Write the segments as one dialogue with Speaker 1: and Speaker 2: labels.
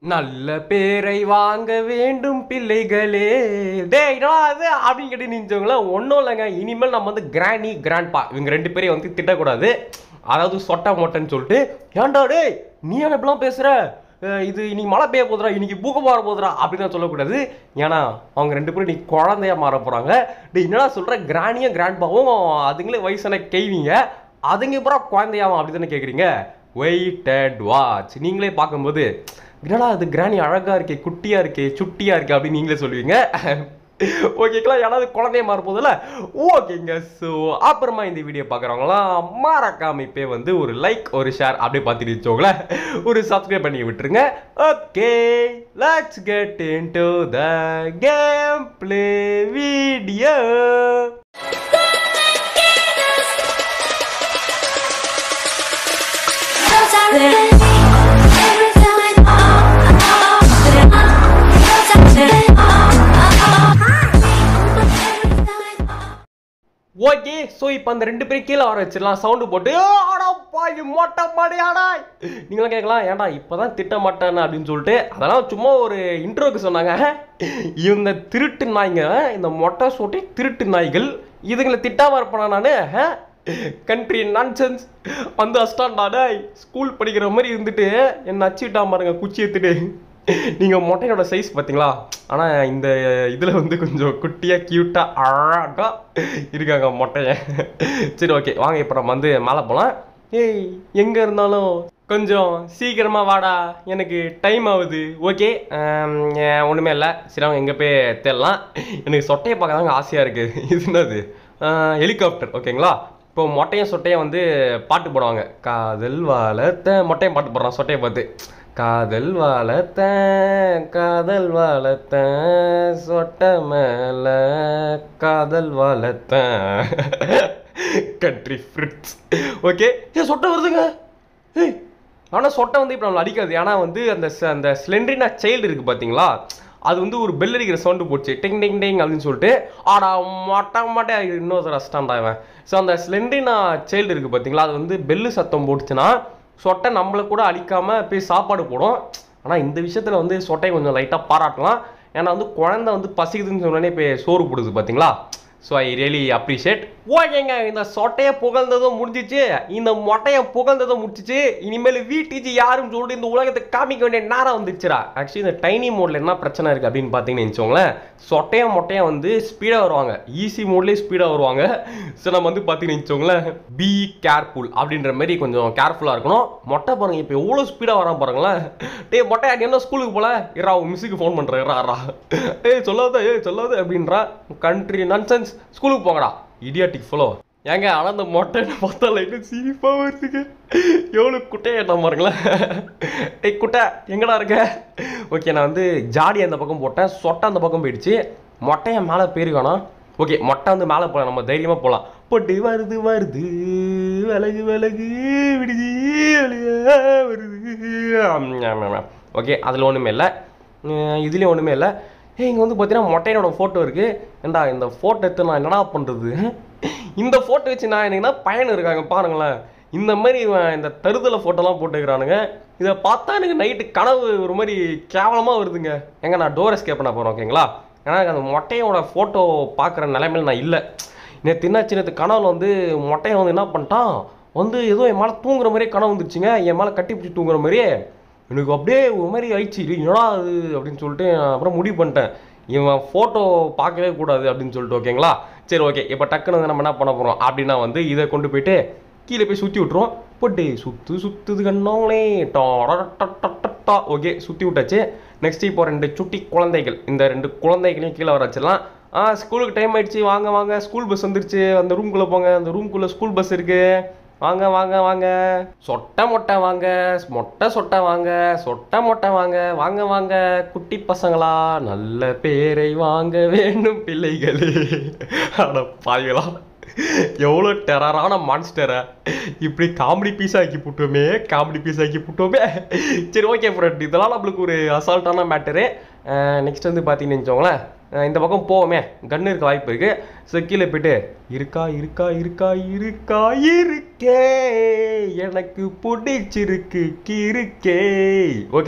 Speaker 1: நல்ல பேரை வாங்க வேண்டும் பிள்ளைகளே டேய் என்னடா அது அப்படின்னு கேட்டு நினைச்சவங்கள ஒன்றும் இல்லைங்க இனிமேல் நம்ம வந்து கிராணி கிராண்ட்பா இவங்க ரெண்டு பேரையும் வந்து திட்டக்கூடாது அதாவது சொட்டா மொட்டைன்னு சொல்லிட்டு ஏன்டா டேய் நீ என்ன இப்படிலாம் பேசுற அஹ் இது இன்னைக்கு மழை பெய்ய போதுடா இன்னைக்கு பூக்கம் மாற போதுடா அப்படின்னு நான் சொல்லக்கூடாது ஏன்னா அவங்க ரெண்டு பேரும் இன்னைக்கு குழந்தையா மாற போறாங்க டேய் என்னடா சொல்ற கிராணியும் கிராண்ட்பாவும் அதுங்களே வயசான கேள்விங்க அதுங்க அப்புறம் குழந்தையாவும் அப்படி தானே கேட்குறீங்க வெயிட் அண்ட் வாட்ச் நீங்களே பார்க்கும்போது என்னடா அது கிராணி அழகா இருக்கே குட்டியா இருக்கே சுட்டியா இருக்கே அப்படின்னு நீங்களே சொல்லுவீங்க ஓகேங்களா யாராவது குழந்தைய மாற போதில்ல ஓகேங்க ஸோ அப்புறமா இந்த வீடியோ பார்க்குறவங்களாம் மறக்காம இப்போ வந்து ஒரு லைக் ஒரு ஷேர் அப்படியே பார்த்துட்டு வச்சோங்களேன் ஒரு சப்ஸ்கிரைப் பண்ணி விட்டுருங்க okay let's get into the gameplay video okay so இப்போ அந்த ரெண்டு பேரும் கீழே வர வச்சிடலாம் சவுண்டு போட்டு ஆடா பாய் மொட்டை மாடியாடா நீங்களும் கேட்கலாம் ஏன்டா இப்போதான் திட்ட மாட்டேன் அப்படின்னு சொல்லிட்டு அதெல்லாம் சும்மா ஒரு இன்ட்ரோக்கு சொன்னாங்க இவங்க திருட்டு நாய்ங்க இந்த மொட்டை சோட்டி திருட்டு நாய்கள் இதுங்களை திட்டாம இருப்பேனா நான் கண்ட்ரி நான்சென்ஸ் வந்து அஸ்டாண்டா ஸ்கூல் படிக்கிற மாதிரி இருந்துட்டு என்ன அச்சுட்டா பாருங்க குச்சி எடுத்துட்டு நீங்கள் மொட்டையோட சைஸ் பார்த்தீங்களா ஆனால் இந்த இதில் வந்து கொஞ்சம் குட்டியாக க்யூட்டாக அழகாக இருக்காங்க மொட்டைய சரி ஓகே வாங்க இப்போ நம்ம வந்து மேலே போகலாம் ஏய் எங்கே இருந்தாலும் கொஞ்சம் சீக்கிரமாக வாடா எனக்கு டைம் ஆகுது ஓகே ஒன்றுமே இல்லை சரி அவங்க எங்கே போய் தேடலாம் எனக்கு சொட்டையை பார்க்க தாங்க ஆசையாக இருக்குது இது என்னது ஹெலிகாப்டர் ஓகேங்களா இப்போ மொட்டையும் சொட்டையும் வந்து பாட்டு போடுவாங்க காதல் வாழத்த மொட்டையும் பாட்டு போடுறான் சொட்டையை பார்த்து காதல் வாழத்த காதல் வாழத்த சொட்ட மேல காதல் வாழத்த கண்ட்ரி ஃப்ரிட்ஸ் ஓகே ஏ சொட்டை வருதுங்க ஏய் ஆனால் சொட்டை வந்து இப்போ நம்மளை அடிக்காது ஏன்னா வந்து அந்த ச- அந்த ஸ்லெண்ட்ரினா சைல்டு இருக்குது பார்த்தீங்களா அது வந்து ஒரு பெல் அடிக்கிற சவுண்டு போச்சு டிங் டிங் டிங் அப்படின்னு சொல்லிட்டு ஆடா மொட்டை மொட்டை இன்னொரு ரஸ்டாண்டா இவன் ஸோ அந்த ஸ்லெண்ட்ரினா சைல்டு இருக்குது பார்த்தீங்களா அது வந்து பெல்லு சத்தம் போட்டுச்சுன்னா சொட்டை நம்மளை கூட அழிக்காம போய் சாப்பாடு போடும் ஆனால் இந்த விஷயத்தில் வந்து சொட்டையை கொஞ்சம் லைட்டாக பாராட்டலாம் ஏன்னா வந்து குழந்தை வந்து பசிக்குதுன்னு சொன்னோடனே இப்போ சோறு போடுது பார்த்தீங்களா ஸோ ஐ ரியலி அப்ரிஷியேட் ஓகேங்க இந்த சொட்டையை புகழ்ந்ததும் முடிஞ்சிச்சு இந்த மொட்டையை புகழ்ந்ததும் முடிச்சிச்சு இனிமேல் வீட்டுச்சு யாரும் சொல்லிட்டு இந்த உலகத்தை காமிக்க வேண்டிய நேரம் வந்துச்சுடா ஆக்சுவலி இந்த டைனி மோட்ல என்ன பிரச்சனை இருக்குது அப்படின்னு பார்த்தீங்கன்னு வச்சுக்கோங்களேன் சொட்டையும் மொட்டையும் வந்து ஸ்பீடாக வருவாங்க ஈஸி மோட்லேயே ஸ்பீடாக வருவாங்க ஸோ நம்ம வந்து பார்த்தீங்கன்னு வச்சுக்கோங்களேன் பி கேர்ஃபுல் அப்படின்ற மாதிரி கொஞ்சம் கேர்ஃபுல்லாக இருக்கணும் மொட்டை பாருங்க இப்போ எவ்வளோ ஸ்பீடாக வரான் பாருங்களேன் டேய் மொட்டை நீ என்ன ஸ்கூலுக்கு போல இரா உன் மிஸ்ஸுக்கு ஃபோன் பண்ணுறேன் இரா இரா ஏய் சொல்லாத ஏய் சொல்லாத அப்படின்றா கண்ட்ரி நன்சென்ஸ் ஸ்கூலுக்கு போங்கடா இடியாட்டிக் ஃபாலோ ஏங்க ஆனால் அந்த மொட்டை பார்த்தா லைட்டு சிரிப்பாக வருதுங்க எவ்வளோ குட்டையாட்டம் பாருங்களேன் ஏய் குட்டை எங்கடா இருக்க ஓகே நான் வந்து ஜாடி அந்த பக்கம் போட்டேன் சொட்டை அந்த பக்கம் போயிடுச்சு மொட்டையை மேலே போயிருக்கானா ஓகே மொட்டை வந்து மேலே போகலாம் நம்ம தைரியமாக போகலாம் பொட்டு வருது வருது விலகு விலகு விடுதி வெளியே வருது ஓகே அதில் ஒன்றுமே இல்லை இதுலேயும் ஒன்றுமே இல்லை ஏய் இங்கே வந்து பார்த்தீங்கன்னா மொட்டையனோட ஃபோட்டோ இருக்குது ஏண்டா இந்த ஃபோட்டோ எடுத்து நான் என்னடா பண்ணுறது இந்த ஃபோட்டோ வச்சு நான் எனக்கு என்ன பயன் இருக்காங்க பாருங்களேன் இந்த மாதிரி இவன் இந்த தருதலை ஃபோட்டோலாம் போட்டுக்கிறானுங்க இதை பார்த்தா எனக்கு நைட்டு கனவு ஒரு மாதிரி கேவலமாக வருதுங்க எங்க நான் டோர் எஸ்கேப் பண்ண போகிறேன் ஓகேங்களா ஏன்னா எனக்கு அந்த மொட்டையோட ஃபோட்டோ பார்க்குற நிலைமையில நான் இல்லை நேற்று என்னாச்சு நேற்று கனவுல வந்து மொட்டையை வந்து என்ன பண்ணிட்டான் வந்து ஏதோ என் மேலே தூங்குற மாதிரியே கனவு வந்துருச்சுங்க என் மேலே கட்டி பிடிச்சி தூங்குற மாதிரியே எனக்கு அப்படியே ஒரு மாதிரி ஆயிடுச்சு இது என்னடா அது அப்படின்னு சொல்லிட்டு நான் அப்புறம் முடிவு பண்ணிட்டேன் இவன் ஃபோட்டோ பார்க்கவே கூடாது அப்படின்னு சொல்லிட்டு ஓகேங்களா சரி ஓகே இப்போ டக்குன்னு வந்து நம்ம என்ன பண்ண போகிறோம் அப்படின்னா வந்து இதை கொண்டு போயிட்டு கீழே போய் சுற்றி விட்ருவோம் போட்டு சுத்து சுத்துது கண்ணோங்களே டா ஓகே சுற்றி விட்டாச்சு நெக்ஸ்ட் இப்போ ரெண்டு சுட்டி குழந்தைகள் இந்த ரெண்டு குழந்தைகளையும் கீழே வர வச்சிடலாம் ஆ ஸ்கூலுக்கு டைம் ஆயிடுச்சு வாங்க வாங்க ஸ்கூல் பஸ் வந்துருச்சு அந்த ரூம்குள்ளே போங்க அந்த ரூம்குள்ளே ஸ்கூல் பஸ் இருக்கு வாங்க வாங்க வாங்க சொட்டை மொட்டை வாங்க மொட்டை சொட்டை வாங்க சொட்டை மொட்டை வாங்க வாங்க வாங்க குட்டி பசங்களா நல்ல பேரை வாங்க வேண்டும் பிள்ளைகளே அட பாய்களா எவ்வளோ டெரரான மான்ஸ்டரை இப்படி காமெடி பீஸ் ஆக்கி போட்டோமே காமெடி பீஸ் ஆக்கி போட்டோமே சரி ஓகே ஃப்ரெண்ட் இதெல்லாம் நம்மளுக்கு ஒரு அசால்ட்டான மேட்டரு நெக்ஸ்ட் வந்து பார்த்தீங்கன்னு வச்சுக்கோங்களேன் அஹ் இந்த பக்கம் போவோமே கன்று இருக்க வாய்ப்பு இருக்கு ஸோ கீழே போயிட்டு இருக்கா இருக்கா இருக்கா இருக்கா இருக்கே எனக்கு பிடிச்சிருக்கு கிருக்கே ஓகே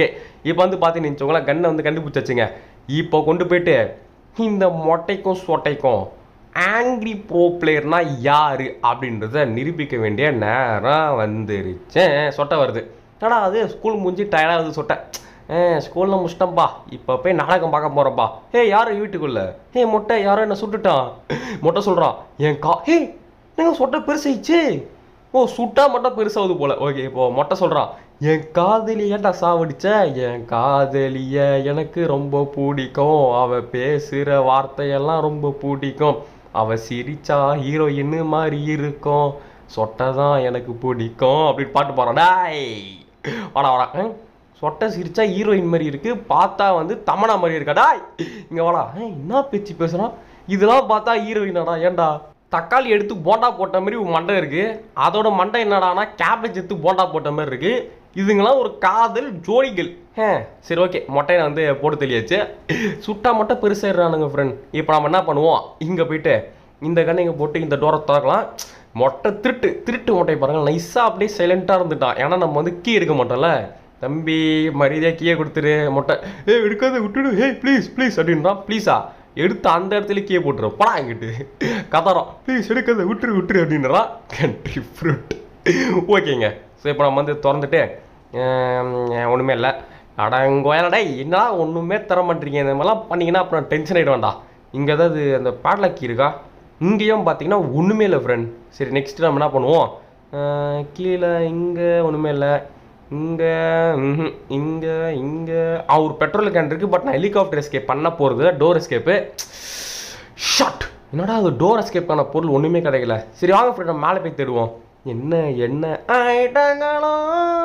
Speaker 1: இப்போ வந்து பார்த்தீங்கன்னு வச்சுக்கோங்களேன் கன்னை வந்து கண்டுபிடிச்சாச்சுங்க இப்போ கொண்டு போயிட்டு இந்த மொட்டைக்கும் சொட்டைக்கும் ஆங்கிரி ப்ரோ பிளேயர்னா யாரு அப்படின்றத நிரூபிக்க வேண்டிய நேரம் வந்துருச்சு சொட்டை வருது ஏடா அது ஸ்கூல் முடிஞ்சு டயர்டாகுது சொட்டை ஏ ஸ்கூலில் முடிச்சிட்டேன்ப்பா இப்போ போய் நாடகம் பார்க்க போகிறப்பா ஹே யாரு வீட்டுக்குள்ள ஹே மொட்டை யாரோ என்ன சுட்டுட்டான் மொட்டை சொல்கிறான் என் கா ஹே நீங்கள் சொட்டை பெருசாயிடுச்சு ஓ சுட்டா மட்டும் பெருசாகுது போல ஓகே இப்போ மொட்டை சொல்கிறான் என் காதலியடா சாவடிச்ச என் காதலிய எனக்கு ரொம்ப பிடிக்கும் அவ பேசுகிற வார்த்தையெல்லாம் ரொம்ப பிடிக்கும் அவ சிரிச்சா ஹீரோயின் மாதிரி இருக்கும் சொட்டை தான் எனக்கு பிடிக்கும் அப்படின்னு பாட்டு பாடுறான் டாய் வாடா வாடா ஹம்? சொட்டை சிரிச்சா ஹீரோயின் மாதிரி இருக்கு பார்த்தா வந்து தமனா மாதிரி இருக்கா டாய் இங்க வாடா ஹம், என்ன பேச்சு பேசுறான் இதெல்லாம் பார்த்தா ஹீரோயினாடா ஏன்டா தக்காளி எடுத்து போண்டா போட்ட மாதிரி ஒரு மண்டை இருக்கு அதோட மண்டை என்னடானா கேபேஜ் எடுத்து போண்டா போட்ட மாதிரி இருக்கு இதுங்கெல்லாம் ஒரு காதல் ஜோடிகள் ஹே சரி ஓகே மொட்டையை நான் வந்து போட்டு தெளியாச்சு சுட்டா மட்டும் பெருசாயிடுறானுங்க ஃப்ரெண்ட் இப்போ நம்ம என்ன பண்ணுவோம் இங்கே போயிட்டு இந்த கண்ணை இங்கே போட்டு இந்த டோரை திறக்கலாம் மொட்டை திருட்டு திருட்டு மொட்டை பாருங்க நைஸாக அப்படியே சைலண்ட்டாக இருந்துட்டான் ஏன்னா நம்ம வந்து கீ எடுக்க மாட்டோம்ல தம்பி மரியாதையாக கீயை கொடுத்துரு மொட்டை ஏய் எடுக்காத விட்டுடு ஏய் ப்ளீஸ் ப்ளீஸ் அப்படின்றான் ப்ளீஸா எடுத்து அந்த இடத்துல கீயை போட்டுரும் படா இங்கிட்டு கதறான் ப்ளீஸ் எடுக்காத விட்டுரு விட்டுரு அப்படின்றான் கண்ட்ரி ஃப்ரூட் ஓகேங்க ஸோ இப்போ நம்ம வந்து திறந்துட்டு ஒன்றுமே இல்லை அடங்கோயலடா என்னடா ஒன்றுமே தர மாட்டீங்க இந்த மாதிரிலாம் பண்ணீங்கன்னா அப்புறம் டென்ஷன் ஆகிடுவேன்டா இங்கே ஏதாவது அந்த பாடலாக்கி இருக்கா இங்கேயும் பார்த்தீங்கன்னா ஒன்றுமே இல்லை ஃப்ரெண்ட் சரி நெக்ஸ்ட் நம்ம என்ன பண்ணுவோம் அஹ் கீழே இங்கே ஒன்றுமே இல்லை இங்கே இங்கே இங்கே ஆ ஒரு பெட்ரோல் கேன் இருக்குது பட் நான் ஹெலிகாப்டர் எஸ்கேப் பண்ண போகிறது டோர் எஸ்கேப்பு ஷாட் என்னடா அது டோர் எஸ்கேப்பான பொருள் ஒன்றுமே கிடைக்கல சரி வாங்க ஃப்ரெண்ட் நம்ம மேலே போய் தேடுவோம் என்ன என்ன ஆயிட்டாங்களோ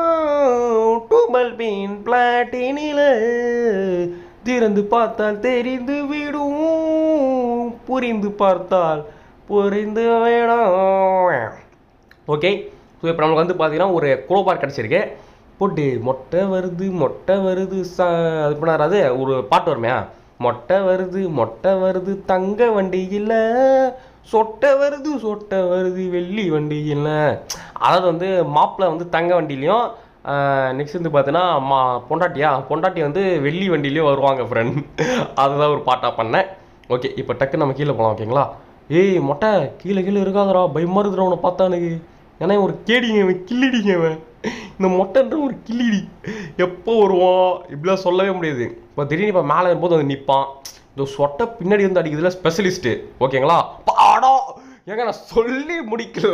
Speaker 1: டூபல் பீன் பிளாட்டினில திறந்து பார்த்தால் தெரிந்து விடும் புரிந்து பார்த்தால் புரிந்து விடும் ஓகே ஸோ இப்போ நமக்கு வந்து பார்த்தீங்கன்னா ஒரு குரோபார் கிடச்சிருக்கு போட்டு மொட்டை வருது மொட்டை வருது ச அது பண்ணாரு அது ஒரு பாட்டு வருமே மொட்டை வருது மொட்டை வருது தங்க வண்டி இல்லை சொட்டை வருது சொட்டை வருது வெள்ளி வண்டி இல்லை அதாவது வந்து மாப்பிள்ளை வந்து தங்க வண்டிலையும் நெக்ஸ்ட் வந்து பார்த்தீங்கன்னா மா பொண்டாட்டியா பொண்டாட்டி வந்து வெள்ளி வண்டிலையும் வருவாங்க ஃப்ரெண்ட் அதுதான் ஒரு பாட்டாக பண்ணேன் ஓகே இப்போ டக்கு நம்ம கீழே போகலாம் ஓகேங்களா ஏய் மொட்டை கீழே கீழே இருக்காதடா பயமா இருக்குடா உன்னை பார்த்தா எனக்கு ஏன்னா இவன் ஒரு கேடிங்க இவன் கில்லிடிங்க இவன் இந்த மொட்டைன்ற ஒரு கில்லிடி எப்போ வருவான் இப்படிலாம் சொல்லவே முடியாது இப்போ திடீர்னு இப்போ மேலே இருக்கும்போது வந்து நிற்பான் இந்த சொட்டை பின்னாடி வந்து அடிக்கிறதுல ஸ்பெஷலிஸ்ட்டு ஓகேங்களா பாடா ஏங்க நான் சொல்லி முடிக்கல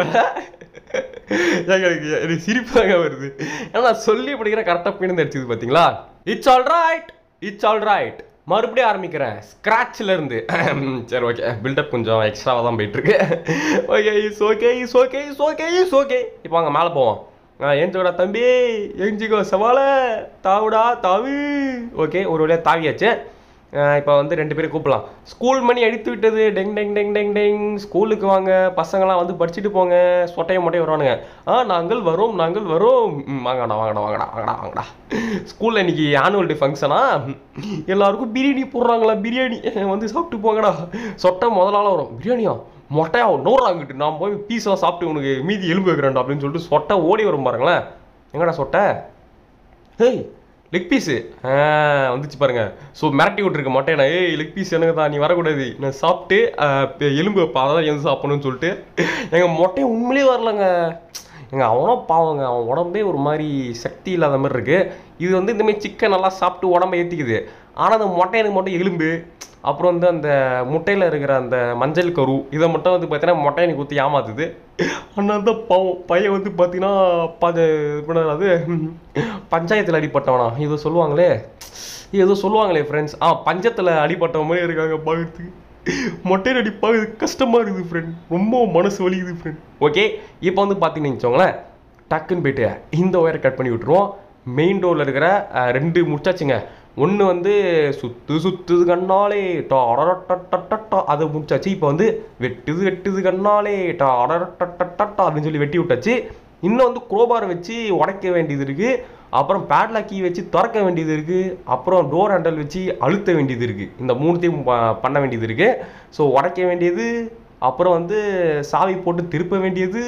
Speaker 1: ஏங்க எனக்கு எனக்கு சிரிப்பு தாங்க வருது ஏன்னா நான் சொல்லி முடிக்கிற கரெக்டாக பின்னு அடிச்சது பார்த்தீங்களா it's all right it's all right மறுபடியும் ஆரம்பிக்கிறேன் ஸ்க்ராட்ச்ல இருந்து சரி ஓகே பில்டப் கொஞ்சம் எக்ஸ்ட்ராவாக தான் போயிட்டு இருக்கு okay is okay is okay is okay is okay is okay மேலே போவோம் ஆ ஏஞ்சிக்கோடா தம்பி ஏஞ்சிக்கோ சவால தாவுடா தாவு ஓகே ஒரு வழியாக தாவியாச்சு இப்போ வந்து ரெண்டு பேரும் கூப்பிடலாம் ஸ்கூல் மணி அடித்து விட்டது டெங் டெங் டெங் டெங் டெங் ஸ்கூலுக்கு வாங்க பசங்களாம் வந்து படிச்சுட்டு போங்க சொட்டையை மொட்டையை வருவானுங்க ஆ நாங்கள் வரோம் நாங்கள் வரோம் ம், வாங்கடா வாங்கடா வாங்கடா வாங்கடா வாங்கடா ஸ்கூலில் இன்னைக்கு ஆனுவல் டே ஃபங்க்ஷனா எல்லாருக்கும் பிரியாணி போடுறாங்களா பிரியாணி வந்து சாப்பிட்டு போங்கடா சொட்டை முதலால வரும் பிரியாணியா மொட்டையா நூறாங்கிட்டு நான் போய் பீஸ்லாம் சாப்பிட்டு உனக்கு மீதி எலும்பு வைக்கிறேன்டா அப்படின்னு சொல்லிட்டு சொட்டை ஓடி வரும் பாருங்களேன் எங்கடா சொட்டை ஹேய் லெக் பீஸு ஆ வந்துச்சு பாருங்க ஸோ மிரட்டி விட்ருக்க மாட்டேன் நான் ஏய் லெக் பீஸ் எனக்கு தான் நீ வரக்கூடாது நான் சாப்பிட்டு ஆ, இப்ப எலும்பு வைப்பேன் அதான் எந்த சாப்பிடணும்னு சொல்லிட்டு எங்கள் மொட்டையை உண்மையிலேயே வரலங்க எங்க அவனும் பாவங்க அவன் உடம்பே ஒரு மாதிரி சக்தி இல்லாத மாதிரி இருக்கு இது வந்து இந்த மாதிரி சிக்கன் நல்லா சாப்பிட்டு உடம்ப ஏற்றிக்குது ஆனால் அந்த மொட்டையனுக்கு மட்டும் எலும்பு அப்புறம் வந்து அந்த முட்டையில் இருக்கிற அந்த மஞ்சள் கரு இதை மட்டும் வந்து பார்த்தீங்கன்னா மொட்டையனுக்கு ஊற்றி ஏமாத்துது அதனால தான் பாவம் பையன் வந்து பார்த்தீங்கன்னா பத அது பஞ்சாயத்தில் அடிப்பட்டவனா ஏதோ சொல்லுவாங்களே ஏதோ சொல்லுவாங்களே ஃப்ரெண்ட்ஸ் ஆ பஞ்சத்தில் அடிப்பட்டவன் மாதிரி இருக்காங்க பார்க்கறதுக்கு மொட்டையில் அடி பார்க்கறது கஷ்டமாக இருக்குது ஃப்ரெண்ட் ரொம்ப மனசு வலிக்குது ஃப்ரெண்ட் ஓகே இப்போ வந்து பார்த்தீங்கன்னு வச்சுக்கோங்களேன் டக்குன்னு போயிட்டு இந்த ஒயரை கட் பண்ணி விட்டுருவோம் மெயின் டோரில் இருக்கிற அஹ், ரெண்டு முடிச்சாச்சுங்க ஒன்று வந்து சுத்து சுத்துது கண்ணாலே டா அடரட்டா அதை முடிச்சாச்சு இப்போ வந்து வெட்டுது வெட்டுது கண்ணாலே டா அடரட்டா அப்படின்னு சொல்லி வெட்டி விட்டாச்சு இன்னும் வந்து குரோபாரை வச்சு உடைக்க வேண்டியது இருக்கு அப்புறம் பேட்லாக் கீ வச்சு திறக்க வேண்டியது இருக்கு அப்புறம் டோர் ஹேண்டல் வச்சு அழுத்த வேண்டியது இருக்கு இந்த மூணுத்தையும் ப- பண்ண வேண்டியது இருக்கு ஸோ உடைக்க வேண்டியது அப்புறம் வந்து சாவி போட்டு திருப்ப வேண்டியது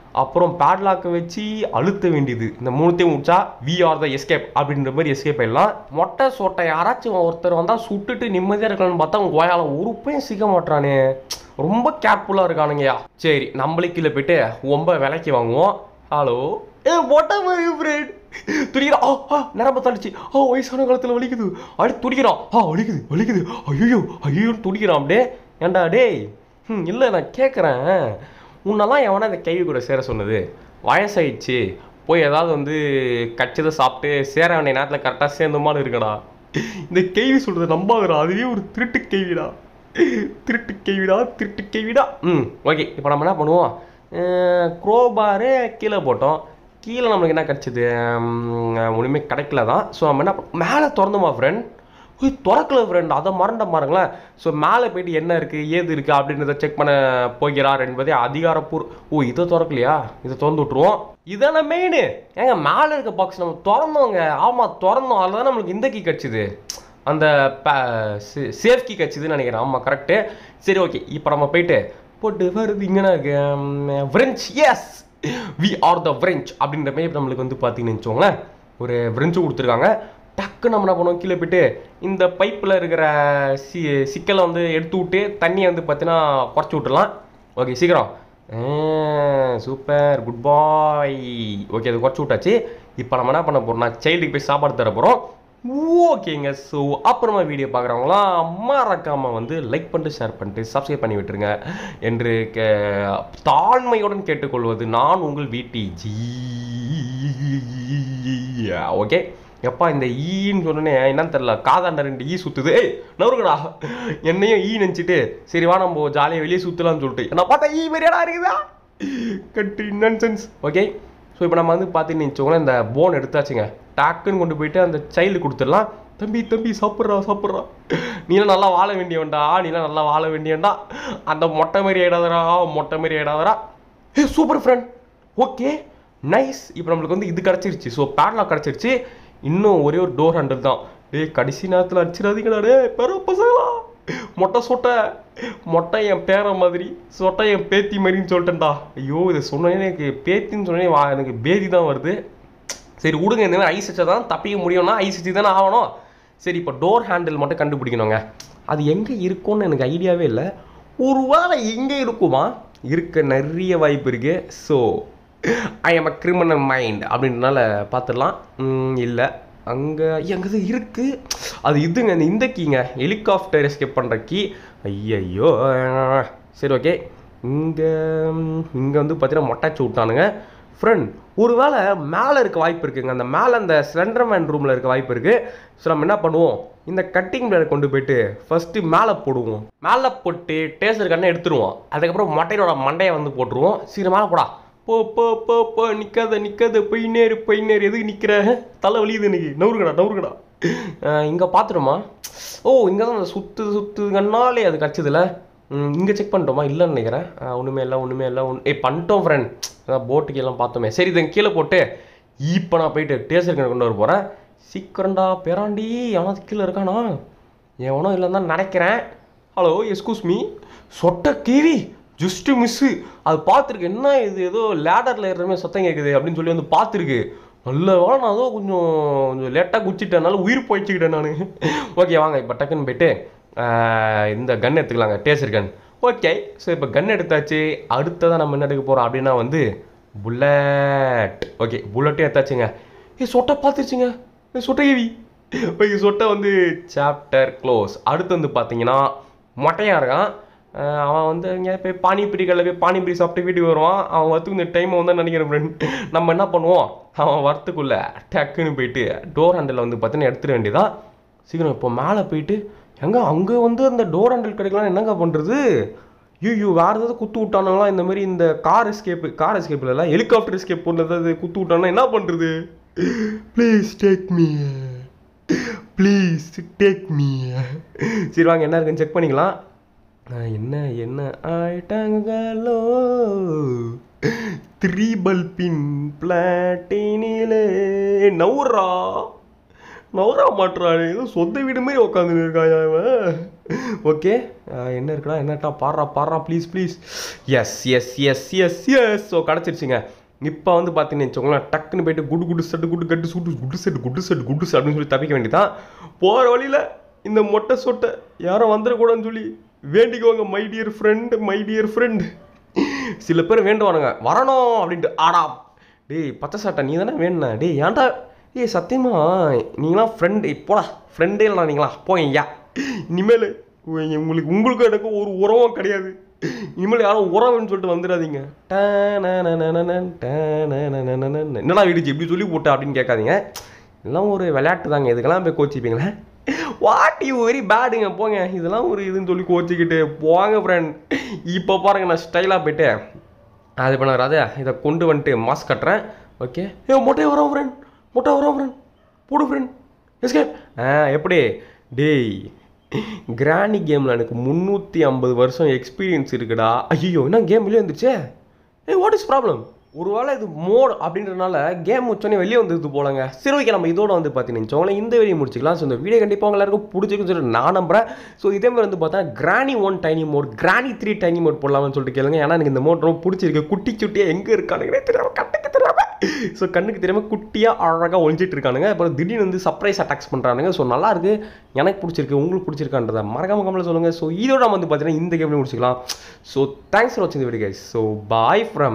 Speaker 1: அப்புறம் பேட்லாக்கை வச்சு அழுத்த வேண்டியது இந்த மூணுத்தையும் முடிச்சா வி ஆர் த எஸ்கேப் அப்படின்ற மாதிரி எஸ்கேப் ஆயிடலாம் மொட்டை சொட்டை யாராச்சும் ஒருத்தர் வந்தால் சுட்டுட்டு நிம்மதியாக இருக்கலாம்னு பார்த்தா அவங்க கோயால உறுப்பையும் சிக்க மாட்டானே ரொம்ப கேர்ஃபுல்லாக இருக்கானுங்கய்யா சரி நம்மளே கீழே போயிட்டு ரொம்ப விலைக்கு வாங்குவோம் ஹலோ ஏ மொட்டை ஃப்ரெண்ட் துடிக்கிறான் ஆ ஆ நரம்பு தள்ளிச்சு ஆ வயசான காலத்தில் வலிக்குது அப்படி துடிக்கிறான் ஆ வலிக்குது வலிக்குது ஐயோ ஐயோ துடிக்கிறான் அப்படியே ஏன்டா டேய் ம் இல்லை நான் கேட்குறேன் உன்னெல்லாம் எவனா இந்த கேள்வி கூட சேர சொன்னது வயசாயிடுச்சு போய் ஏதாவது வந்து கச்சதை சாப்பிட்டு சேர வேண்டிய நேரத்தில் கரெக்டாக சேர்ந்தோமான்னு இருக்கடா இந்த கேள்வி சொல்கிறத நம்பாதடா அதுவே ஒரு திருட்டு கேள்விடா திருட்டு கேள்விடா திருட்டு கேள்விடா ம் ஓகே இப்போ நம்ம என்ன பண்ணுவோம் க்ரோபாரு கீழே போட்டோம் கீழே நம்மளுக்கு என்ன கிடச்சிது ஒன்றுமே கிடைக்கல தான் ஸோ நம்ம என்ன பண்ண- மேலே திறந்தோமா ஃப்ரெண்ட் ஓய் திறக்கல ஃப்ரெண்ட் அதை மறந்த பாருங்களேன் ஸோ மேலே போயிட்டு என்ன இருக்குது ஏது இருக்குது அப்படின்றத செக் பண்ண போகிறார் என்பதே அதிகாரப்பூர் ஓ இதை திறக்கலையா இதை திறந்து விட்ருவோம் இதான மெயின் ஏங்க மேலே இருக்க பாக்ஸ் நம்ம திறந்தோங்க ஆமாம் திறந்தோம் அதில் தான் நம்மளுக்கு இந்த கீ கிடச்சிது அந்த சேஃப் கீ கிடச்சிதுன்னு நினைக்கிறேன் ஆமாம் கரெக்டு சரி ஓகே இப்போ நம்ம போயிட்டு போட்டு வருது இங்கன்னா இருக்கு French yes we are the French அப்படின்ற மாதிரி நம்மளுக்கு வந்து பார்த்தீங்கன்னு வச்சுக்கோங்களேன் ஒரு ஃப்ரெஞ்சு கொடுத்துருக்காங்க டக்கு நம்ம என்ன பண்ணுவோம் கீழே போயிட்டு இந்த பைப்பில் இருக்கிற சி சிக்கலை வந்து எடுத்து விட்டு தண்ணியை வந்து பார்த்தீங்கன்னா குறைச்சி விட்டுலாம் ஓகே சீக்கிரம் சூப்பர் குட் பாய் ஓகே அது குறைச்சி விட்டாச்சு இப்போ நம்ம என்ன பண்ண போகிறோம்னா சைல்டுக்கு போய் சாப்பாடு தர போகிறோம் ஓகேங்க ஸோ அப்புறமா வீடியோ பார்க்குறவங்களாம் மறக்காமல் வந்து லைக் பண்ணிட்டு ஷேர் பண்ணிட்டு சப்ஸ்கிரைப் பண்ணி விட்டுருங்க என்று கே தாழ்மையுடன் கேட்டுக்கொள்வது நான் உங்கள் வீட்டி ஜி ஓகே எப்பா இந்த ஈன்னு சொன்னோன்னே என்னன்னு தெரில காதாண்ட ரெண்டு ஈ சுத்துது ஏய் நவருங்கடா என்னையும் ஈ நினச்சிட்டு சரி வா நம்ம ஜாலியாக வெளியே சுற்றலாம்னு சொல்லிட்டு நான் பார்த்தா ஈ மாதிரியாடா இருக்குதா கட்டு நன்சென்ஸ் ஓகே ஸோ இப்போ நம்ம வந்து பார்த்தீங்கன்னு வச்சுக்கோங்களேன் இந்த போன் எடுத்தாச்சுங்க டக்குன்னு கொண்டு போயிட்டு அந்த சைல்டு கொடுத்துடலாம் தம்பி தம்பி சாப்பிட்றா சாப்பிட்றா நீலாம் நல்லா வாழ வேண்டியவன்டா நீலாம் நல்லா வாழ வேண்டியவன்டா அந்த மொட்டை மாதிரி ஆயிடாதடா மொட்டை மாதிரி ஆயிடாதடா ஏ சூப்பர் ஃப்ரெண்ட் ஓகே நைஸ் இப்போ நம்மளுக்கு வந்து இது கிடச்சிருச்சு ஸோ பேட்லாக் கிடச்சிருச்சு இன்னும் ஒரே ஒரு டோர் ஹேண்டில் தான் டேய் கடைசி நேரத்தில் அடிச்சிடாதீங்கடா டே பெற பசங்களா மொட்டை சொட்டை மொட்டை என் பேர மாதிரி சொட்டை என் பேத்தி மாதிரின்னு சொல்லிட்டேன்டா ஐயோ இதை சொன்னேனே எனக்கு பேத்தின்னு சொன்னே வா எனக்கு பேதி தான் வருது சரி விடுங்க இந்த மாதிரி ஐஸ் வச்சா தான் தப்பிக்க முடியும்னா ஐஸ் வச்சு தானே ஆகணும் சரி இப்போ டோர் ஹேண்டில் மட்டும் கண்டுபிடிக்கணுங்க அது எங்கே இருக்கும்னு எனக்கு ஐடியாவே இல்லை ஒரு வேளை எங்கே இருக்குமா இருக்க நிறைய வாய்ப்பு இருக்கு so I am a criminal mind அப்படின்றனால பார்த்துடலாம் இல்லை அங்கே எங்கே இருக்கு அது இதுங்க இந்த இந்த கீங்க ஹெலிகாப்டர் எஸ்கேப் பண்ணுற கீ ஐயையோ சரி ஓகே இங்கே இங்கே வந்து பார்த்தீங்கன்னா மொட்டாச்சு விட்டானுங்க ஃப்ரெண்ட் ஒருவேளை மேலே இருக்க வாய்ப்பு இருக்குங்க அந்த மேலே அந்த ஸ்லெண்டர்மேன் ரூமில் இருக்க வாய்ப்பு இருக்குது ஸோ நம்ம என்ன பண்ணுவோம் இந்த கட்டிங் பிளேடை கொண்டு போயிட்டு ஃபஸ்ட்டு மேலே போடுவோம் மேலே போட்டு டேஸ்டர் கண்ணை எடுத்துருவோம் அதுக்கப்புறம் மட்டையோட மண்டையை வந்து போட்டுருவோம் சீக்கிரம் மேலே போடா போ போ போ போ நிற்காத நிற்காத போய் நேரு போய் நேரு எதுக்கு நிற்கிற தலை வலியுது எனக்கு நவுருங்கடா நவுருங்கடா இங்கே பார்த்துருமா ஓ இங்கே தான் அந்த சுத்து சுத்துங்கன்னாலே அது கிடச்சதுல இங்கே செக் பண்ணிட்டோமா இல்லைன்னு நினைக்கிறேன் ஆ, ஒண்ணுமே இல்லை ஒன்றுமே இல்லை ஒன்று ஏய் பண்ணிட்டோம் ஃப்ரெண்ட் அதான் போட்டுக்கு எல்லாம் பார்த்தோமே சரி இதை கீழே போட்டு இப்போ நான் போயிட்டு டேஸ்டர் கண்ணை கொண்டு வர போகிறேன் சீக்கிரம்டா பேராண்டி எவனாவது கீழே இருக்கானா எவனோ இல்லைன்னு தான் நினைக்கிறேன் ஹலோ எஸ்கூஸ் மீ சொட்ட கேவி ஜஸ்ட்டு மிஸ்ஸு அது பார்த்துருக்கு என்ன இது ஏதோ லேடரில் ஏறுற மாதிரி சத்தம் கேட்குது அப்படின்னு சொல்லி வந்து பார்த்துருக்கு நல்ல வேலை நான் ஏதோ கொஞ்சம் கொஞ்சம் லேட்டாக குச்சிட்டனால உயிர் போயிடுச்சுக்கிட்டேன் நான் ஓகே வாங்க இப்போ டக்குன்னு போயிட்டு ஆஹ், இந்த கன் எடுத்துக்கலாங்க டேசர் கன் ஓகே ஸோ இப்போ கன் எடுத்தாச்சு அடுத்ததான் நம்ம என்ன எடுக்க போகிறோம் அப்படின்னா வந்து புல்லட் ஓகே புல்லட்டையும் எடுத்தாச்சுங்க ஏ சொட்டை பார்த்துருச்சுங்க ஏ சொட்டை கேவி ஓகே சொட்டை வந்து சாப்டர் க்ளோஸ் அடுத்து வந்து பார்த்தீங்கன்னா மொட்டையாக இருக்கான் அஹ் அவன் வந்து இங்கே போய் பானிபூரி கடையில் போய் பானிபூரி சாப்பிட்டு வீட்டுக்கு வருவான் அவன் வரத்துக்கு இந்த டைம் வந்து நினைக்கிறேன் ஃப்ரெண்ட் நம்ம என்ன பண்ணுவோம் அவன் வரத்துக்குள்ள டக்குன்னு போயிட்டு டோர் ஹேண்டில் வந்து பார்த்தீங்கன்னா எடுத்துட வேண்டியதான் சீக்கிரம் இப்போ மேலே போயிட்டு எங்க அங்கே வந்து அந்த டோர் ஹேண்டில் கிடைக்கலாம் என்னங்க பண்ணுறது ஐயோ வேறு ஏதாவது குத்து விட்டானுங்களா இந்த மாதிரி இந்த கார் எஸ்கேப்பு கார் எஸ்கேப்பில் இல்லை ஹெலிகாப்டர் எஸ்கேப் பண்ணது குத்து விட்டானா என்ன பண்ணுறது please take me please take me சரி வாங்க என்ன இருக்குன்னு செக் பண்ணிக்கலாம் ஆஹ் என்ன என்ன ஆயிட்டாங்களோ த்ரீபல் பின் பிளாட்டினிலே நவுரா நவரா மாட்டுறான் ஏதோ சொந்த வீடு மாதிரி உட்காந்துன்னு இருக்கான் அவன் ஓகே என்ன இருக்குடா என்னட்டா பாடுறா பாடுறா please please yes yes yes yes yes so கிடச்சிருச்சுங்க இப்போ வந்து பார்த்தீங்கன்னு வச்சுக்கோங்களேன் டக்குன்னு போயிட்டு குடு குடு செட்டு குடு கட்டு சுட்டு குடு செட்டு குடு செட்டு குடு செட் அப்படின்னு சொல்லி தப்பிக்க வேண்டியதான் போகிற வழியில் இந்த மொட்டை சொட்டை யாரும் வந்துடக்கூடாதுன்னு சொல்லி வேண்டிக்குவாங்க my dear friend my dear friend சில பேர் வேண்டுவானுங்க வரணும் அப்படின்ட்டு ஆடா டேய் பச்சை சட்டை நீ தானே வேணுண்ணா டேய் ஏன்டா ஏய் சத்தியமா நீங்களாம் ஃப்ரெண்டு போடா ஃப்ரெண்டே இல்லைடா நீங்களா போங்க ஐயா இனிமேல் உங்களுக்கு உங்களுக்கு எனக்கு ஒரு உறவும் கிடையாது இனிமேல் யாரும் உறவுன்னு சொல்லிட்டு வந்துடாதீங்க டனனனனனன், டனனனனனன். என்னடா விடுச்சு இப்படி சொல்லி போட்ட அப்படின்னு கேட்காதீங்க எல்லாம் ஒரு விளையாட்டு தாங்க இதுக்கெல்லாம் போய் கோச்சிப்பீங்களே வாட் யூ வெரி பேடுங்க போங்க இதெல்லாம் ஒரு இதுன்னு சொல்லி கோச்சிக்கிட்டு போங்க ஃப்ரெண்ட் இப்போ பாருங்க நான் ஸ்டைலாக போயிட்டு அது பண்ண அதை இதை கொண்டு வந்துட்டு மாஸ்க் கட்டுறேன் ஓகே ஏ மொட்டை வரோம் ஃப்ரெண்ட் மொட்டை வரோம் ஃப்ரெண்ட் போடு ஃப்ரெண்ட் எஸ்கேப் ஆ எப்படி டேய் கிராணி கேமில் எனக்கு முந்நூற்றி ஐம்பது வருஷம் எக்ஸ்பீரியன்ஸ் இருக்குடா ஐயோ என்ன கேம் வெளியே வந்துச்சே ஏ வாட் இஸ் ப்ராப்ளம் ஒருவேளை இது மோட் அப்படின்றனால கேம் முடிச்சோடனே வெளியே வந்துருது போலங்க சரி ஓகே நம்ம இதோட வந்து பார்த்தீங்கன்னு வச்சுக்கோங்களேன் இந்த வீடியோ முடிச்சுக்கலாம் ஸோ இந்த வீடியோ கண்டிப்பாக உங்க எல்லாருக்கும் பிடிச்சிருக்குன்னு சொல்லிட்டு நான் நம்புறேன் ஸோ இதே மாதிரி வந்து பார்த்தா Granny one tiny mode Granny three tiny mode போடலாம்னு சொல்லிட்டு கேளுங்க ஏன்னா எனக்கு இந்த மோட் ரொம்ப பிடிச்சிருக்கு குட்டி சுட்டியாக எங்கே இருக்கானுங்களே தெரியாம கண்ணுக்கு தெரியாம ஸோ கண்ணுக்கு தெரியாம குட்டியாக அழகாக ஒழிஞ்சிட்டு இருக்கானுங்க அப்புறம் திடீர்னு வந்து சர்ப்ரைஸ் அட்டாக்ஸ் பண்ணுறானுங்க ஸோ நல்லா இருக்கு எனக்கு பிடிச்சிருக்கு உங்களுக்கு பிடிச்சிருக்கான்றதை மறக்காம கம்மல சொல்லுங்கள் ஸோ இதோட நம்ம வந்து பார்த்தீங்கன்னா இந்த கேம்லேயும் முடிச்சுக்கலாம் ஸோ தேங்க்ஸ் ஃபார் வாட்சிங் இந்த video guys so bye from